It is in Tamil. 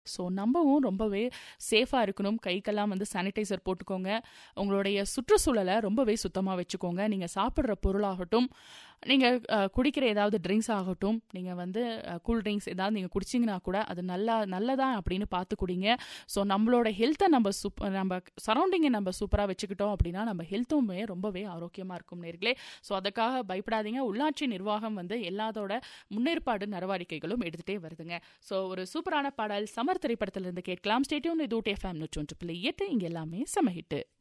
ஸோ நம்மவும் ரொம்பவே சேஃபாக இருக்கணும் கைக்கெல்லாம் வந்து சானிடைசர் போட்டுக்கோங்க உங்களுடைய சுற்றுச்சூழலை ரொம்பவே சுத்தமாக வச்சுக்கோங்க நீங்கள் சாப்பிட்ற பொருளாகட்டும் நீங்கள் குடிக்கிற ஏதாவது ட்ரிங்க்ஸ் ஆகட்டும் நீங்கள் வந்து கூல் ட்ரிங்க்ஸ் ஏதாவது நீங்கள் குடிச்சிங்கன்னா கூட அது நல்லா நல்லதா அப்படின்னு பார்த்து குடிங்க ஸோ நம்மளோட ஹெல்த்தை நம்ம சூப் நம்ம சரௌண்டிங்கை நம்ம சூப்பராக வச்சுக்கிட்டோம் அப்படின்னா நம்ம ஹெல்த்துமே ரொம்பவே ஆரோக்கியமாக இருக்கும் நேர்களே ஸோ அதுக்காக பயப்படாதீங்க உள்ளாட்சி நிர்வாகம் வந்து எல்லாத்தோட முன்னேற்பாடு நடவடிக்கைகளும் எடுத்துகிட்டே வருதுங்க ஸோ ஒரு சூப்பரான பாடல் சமர் திரைப்படத்திலிருந்து கேட்கலாம் ஸ்டேட்யூன் இது ஊட்டி எஃப்எம் நூற்றி ஒன்று புள்ளி எட்டு இங்கே எல்லாமே சமஹிட்டு